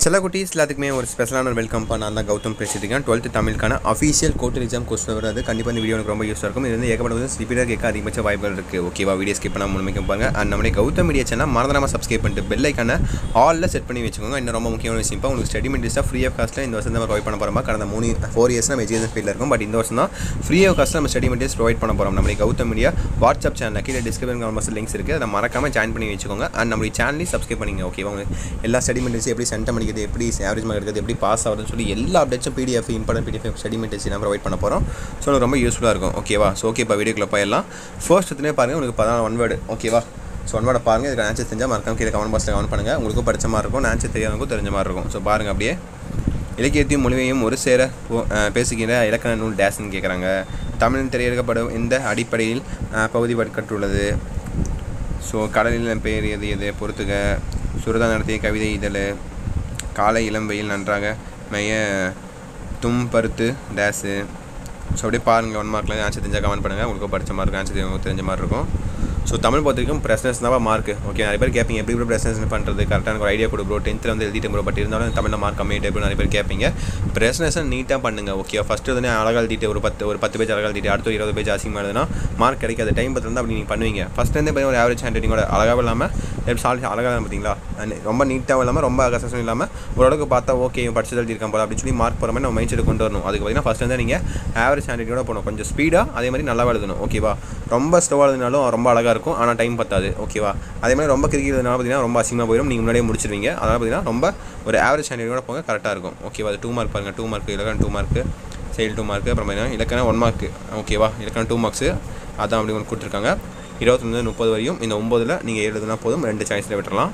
சில குட்டீஸ் எல்லாத்துக்குமே ஒரு ஸ்பெஷலான ஒரு வெல்கம் பண்ண நான் தான் கௌதம் பேசிட்டு இருக்கேன் டுவெல்த்து தமிழுக்கான அஃபீஷியல் கோர்ட் எக்ஸாம் கொஸ்டின் வராது கண்டிப்பாக இந்த வீடியோ எனக்கு ரொம்ப யூஸாக இருக்கும் இது வந்து ஏகப்பட்ட ரிப்பீட்டாக கேட்க அதிகபட்ச வாய்ப்புகள் இருக்குது ஓகேவா வீடியோ ஸ்கிப் பண்ணால் முழுமைக்கு பாருங்க அண்ட் நம்மளுடைய கௌதம் மீடியா சேனல் மறந்துடாமல் சப்ஸ்கிரைப் பண்ணிட்டு பெல் ஐக்கான ஆலில் செட் பண்ணி வச்சுக்கோங்க இன்னும் ரொம்ப முக்கியமான விஷயம் இப்போ உங்களுக்கு ஸ்டடி மெட்டீரியல்ஸாக ஃப்ரீ ஆஃப் காஸ்ட்டில் இந்த வருஷம் நம்ம ப்ரொவைட் பண்ண போகிறோம் கடந்த மூணு ஃபோர் இயர்ஸ் நம்ம எஜுகேஷன் ஃபீல்டில் இருக்கும் பட் இந்த வருஷம் தான் ஃப்ரீ ஆஃப் காஸ்ட்டில் நம்ம ஸ்டடி மெட்டீரியல்ஸ் ப்ரொவைட் பண்ண போகிறோம் நம்மளுடைய கௌதம் மீடியா வாட்ஸ்அப் சேனல் கீழே டிஸ்கிரிப்ஷன் காமர்ஸ் லிங்க்ஸ் இருக்குது அதை மறக்காமல் ஜாயின் பண்ணி வச்சுக்கோங்க அண்ட் நம்மளுடைய சேனலையும் சப்ஸ்கிரைப் பண்ணிங்க ஓகேவா உங்களுக்கு எல்லா ஸ்டடி மெட்டீரியல்ஸ் எப்படி சென்டம் பண்ணிக்கிறது எப்படி ஆவரேஜ் மார்க் எடுக்கிறது எப்படி பாஸ் ஆகுதுன்னு சொல்லி எல்லா அப்டேட்ஸும் PDF important PDF study materials நான் ப்ரொவைட் பண்ண போகிறோம் ஸோ எனக்கு ரொம்ப யூஸ்ஃபுல்லாக இருக்கும் ஓகேவா ஸோ ஓகே இப்போ வீடியோக்குள்ள போயிடலாம் ஃபர்ஸ்ட் எத்தனே பாருங்கள் உங்களுக்கு பதினாலு ஒன் வேர்டு ஓகேவா ஸோ ஒன் வேர்டை பாருங்கள் இதுக்கு ஆன்சர் தெரிஞ்சால் மறக்காம கீழே கமெண்ட் பாக்ஸில் கமெண்ட் பண்ணுங்கள் உங்களுக்கும் படிச்ச மாதிரி இருக்கும் ஆன்சர் தெரியாதவங்களுக்கும் தெரிஞ்ச மாதிரி இருக்கும் ஸோ பாருங்கள் அப்படியே இலக்கியத்தையும் மொழியையும் ஒரு சேர போ- அஹ் பேசுகிற இலக்கண நூல் டேஸ்ன்னு கேட்குறாங்க தமிழில் திரையெடுக்கப்படும் இந்த அடிப்படையில் அஹ், பகுதி வட்கட்டுள்ளது ஸோ கடலில் பெயர் எது எது பொறுத்துக சுரதா நடத்திய கவிதை இதழ் காலை இளம் வெயில் நன்றாக மைய தும் பருத்து டேஸு ஸோ அப்படியே பாருங்கள் ஒன் மார்க்கில் ஆன்சர் தெரிஞ்சால் கமெண்ட் பண்ணுங்கள் உங்களுக்கு படிச்ச மாதிரி இருக்கும் ஆன்சர் தெரிஞ்சவங்க தெரிஞ்ச மாதிரி இருக்கும் ஸோ தமிழ் பொறுத்த வரைக்கும் ப்ரெசன்ஸ் தான் மார்க் ஓகே நிறைய பேர் கேட்பீங்க எப்படி ப்ரோ ப்ரெசன்ஸ் பண்ணுறது கரெக்டாக எனக்கு ஒரு ஐடியா கொடு ப்ரோ டென்த்தில் வந்து எழுதிட்டு ப்ரோ பட் இருந்தாலும் தமிழில் மார்க் கம்மியாக டைப் நிறைய பேர் கேட்பீங்க ப்ரெசனஸை நீட்டாக பண்ணுங்கள் ஓகே ஃபஸ்ட்டு வந்து அழகாக எழுதிட்டு ஒரு பத்து ஒரு பத்து பேஜ் அழகாக எழுதிட்டு அடுத்து ஒரு இருபது பேஜ் அசிங்கமாக எழுதுனா மார்க் கிடைக்காது டைம் பத்து அப்படி நீங்கள் பண்ணுவீங்க ஃபஸ்ட்லேருந்தே பார்த்தீங்கன்னா ஒரு ஆவரேஜ் ஹேண்ட் ரைட்டிங்கோட அழகாக இல்லாமல் எப்படி சாலி அழகாக பார்த்தீங்களா And ரொம்ப நீட்டாகவும் இல்லாமல் ரொம்ப அகசம் இல்லாமல் ஓரளவுக்கு பார்த்தா ஓகே இவன் படிச்சு எழுதியிருக்கான் போல அப்படின்னு சொல்லி மார்க் போகிற மாதிரி நம்ம மைண்ட் செட் கொண்டு வரணும் அதுக்கு பார்த்தீங்கன்னா ஃபஸ்ட் வந்து நீங்கள் ஆவரேஜ் ஹேண்ட் ரைட்டிங்கோட போகணும் கொஞ்சம் ஸ்பீடாக அதே மாதிரி நல்லா எழுதணும் ஓகேவா ரொம்ப ஸ்லோவாக எழுதினாலும் ரொம்ப அழகாக இருக்கும் ஆனால் டைம் பத்தாது ஓகேவா அதே மாதிரி ரொம்ப கிரிக்கிறதுனால பார்த்தீங்கன்னா ரொம்ப அசிங்கமாக போயிடும் நீங்கள் முன்னாடியே முடிச்சிருவீங்க அதனால் பார்த்தீங்கன்னா ரொம்ப ஒரு ஆவரேஜ் ஹேண்ட் ரைட்டிங்கோட போங்க கரெக்டாக இருக்கும் ஓகேவா அது டூ மார்க் பாருங்கள் டூ மார்க் இலக்கணம் டூ மார்க்கு செயல் டூ மார்க்கு அப்புறம் பார்த்தீங்கன்னா இலக்கணம் ஒன் மார்க்கு ஓகேவா இலக்கணம் டூ மார்க்ஸு அதான் அப்படி ஒன்று கொடுத்துருக்காங்க இருபத்தொன்று முப்பது வரையும் இந்த ஒம்போதில் நீங்கள் எழுதுனா போதும் ரெண்டு சாய்ஸில் விட்டுறலாம்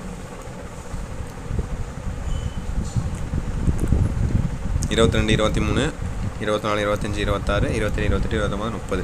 இருபத்தி ரெண்டு இருபத்தி மூணு இருபத்தி நாலு இருபத்தஞ்சி இருபத்தாறு இருபத்தேழு இருபத்தெட்டு இருபத்தொம்பது முப்பது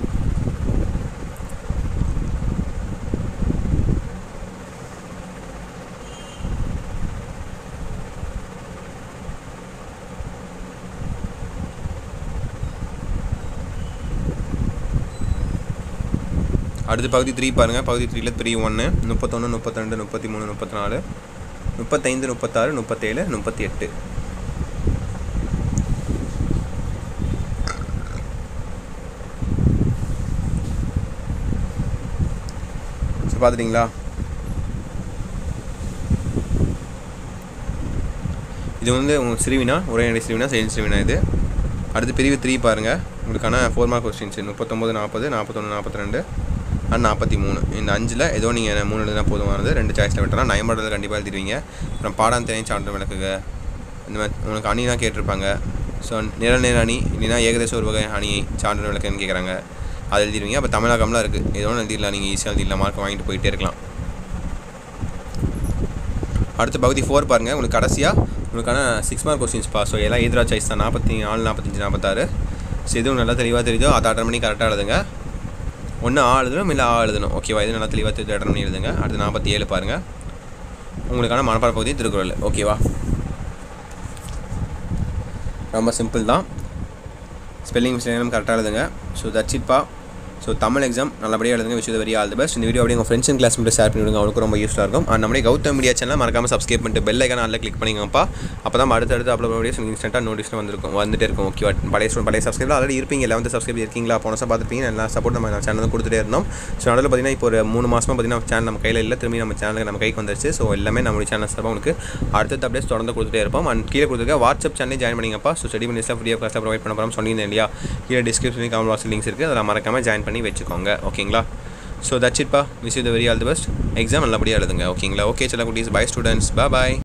அடுத்து பகுதி த்ரீ பாருங்கள் பகுதி த்ரீல த்ரீ ஒன்று முப்பத்தொன்று முப்பத்திரெண்டு முப்பத்தி மூணு முப்பத்தி நாலு முப்பத்தைந்து முப்பத்தாறு முப்பத்தேழு முப்பத்தி எட்டு ஸோ பார்த்துட்டிங்களா இது வந்து உங்கள் சிறுவினா உரைநடை சிறுவினா செயல் சிறுவினா இது அடுத்து பிரிவு த்ரீ பாருங்கள் உங்களுக்கான ஃபோர் மார்க் கொஸ்டின்ஸ் முப்பத்தொம்பது நாற்பது நாற்பத்தொன்று நாற்பத்தி ரெண்டு அண்ட் நாற்பத்தி மூணு இந்த அஞ்சில் ஏதோ நீங்கள் மூணு எழுதுனா போதுமானது ரெண்டு சாய்ஸில் விட்டலாம் நயம்படத்தில் கண்டிப்பாக எழுதிடுவீங்க அப்புறம் பாடம் தேவையும் சான்று விளக்குக இந்த மாதிரி உங்களுக்கு அணிலாம் கேட்டிருப்பாங்க ஸோ நிரல் நேர அணி இல்லைன்னா ஏகதேச ஒரு வகை அணியை சான்று விளக்குன்னு கேட்குறாங்க அது எழுதிடுவீங்க அப்போ தமிழகம்லாம் இருக்குது ஏதோ ஒன்று எழுதிடலாம் நீங்கள் ஈஸியாக எழுதிடலாம் மார்க் வாங்கிட்டு போயிட்டே இருக்கலாம் அடுத்த பகுதி ஃபோர் பாருங்கள் உங்களுக்கு கடைசியாக உங்களுக்கான six mark questions pass so எல்லாம் எதிரா சாய்ஸ் தான் நாற்பத்தி நாலு நாற்பத்தஞ்சு நாற்பத்தாறு ஸோ எதுவும் நல்லா தெளிவாக தெரியுதோ அதை அட்டன் பண்ணி கரெக்டாக எழுதுங்க ஒன்று ஆ எழுதணும் இல்லை ஆ எழுதணும் ஓகேவா இது நல்லா தெளிவாக தெரிஞ்சு அட்டன் பண்ணி எழுதுங்க அடுத்து நாற்பத்தி ஏழு பாருங்கள் உங்களுக்கான மனப்பாட பகுதி திருக்குறள் ஓகேவா ரொம்ப சிம்பிள் தான் ஸ்பெல்லிங் மிஸ்டேக் கரெக்டாக எழுதுங்க ஸோ தட்ஸ் இட்பா ஸோ தமிழ் எக்ஸாம் நல்லபடியாக எழுதுங்க விஷயம் வெரி ஆல் தி பெஸ்ட் இந்த வீடியோ அப்படியே உங்கள் ஃப்ரெண்ட்ஸ் அண்ட் கிளாஸ் மட்டும் ஷேர் பண்ணி விடுங்க அவங்களுக்கு ரொம்ப யூஸ்ஃபுல்லாக இருக்கும் அண்ட் நம்மளே கௌதம் மீடியா சேனல் மறக்காம சப்ஸ்கிரைப் பண்ணிட்டு பெல் ஐக்கான அதில் கிளிக் பண்ணிங்கப்பா அப்போ தான் அடுத்தடுத்து அப்லோட் வீடியோஸ் உங்களுக்கு இன்ஸ்டன்ட்டாக நோட்டிஃபிகேஷன் வந்திருக்கும் வந்துட்டே இருக்கும் ஓகே பழைய student, பழைய சப்ஸ்கிரைப் ஆல்ரெடி இருப்பீங்க லெவன்த் சப்ஸ்கிரைப் இருக்கீங்களா போன வருஷம் பார்த்துருப்பீங்க நல்லா சப்போர்ட் நம்ம சேனல் கொடுத்துட்டே இருந்தோம் ஸோ நடுவில் பார்த்தீங்கன்னா இப்போ ஒரு மூணு மாதமாக பார்த்தீங்கன்னா சேனல் நம்ம கையில் இல்லை திரும்பி நம்ம சேனலுக்கு நம்ம கைக்கு வந்துருச்சு ஸோ எல்லாமே நம்மளுடைய சேனல் சார்பாக உங்களுக்கு அடுத்தடுத்த அப்டேட்ஸ் தொடர்ந்து கொடுத்துட்டே இருப்போம் அண்ட் கீழே கொடுத்துருக்க வாட்ஸ்அப் சேனலே ஜாயின் பண்ணிங்கப்பா ஸோ ஸ்டடி மினிஸ்டாக ஃப்ரீ ஆஃப் காஸ்ட்டாக ப்ரொவைட் பண்ண போகிறோம் சொன்னீங்க இல்லையா கீழே டிஸ்கிரிப்ஷன் கமெண்ட் பாக்ஸ் லிங்க்ஸ் இருக்குது அதில் மறக்காமல் ஜாயின் பண்ணி வச்சுக்கோங்க ஓகேங்களா ஸோ தட்ஸ் இட்பா wish you the very all the best exam நல்லபடியாக எழுதுங்க ஓகேங்களா ஓகே சில குட்டீஸ் பை ஸ்டூடெண்ட்ஸ் பை பாய்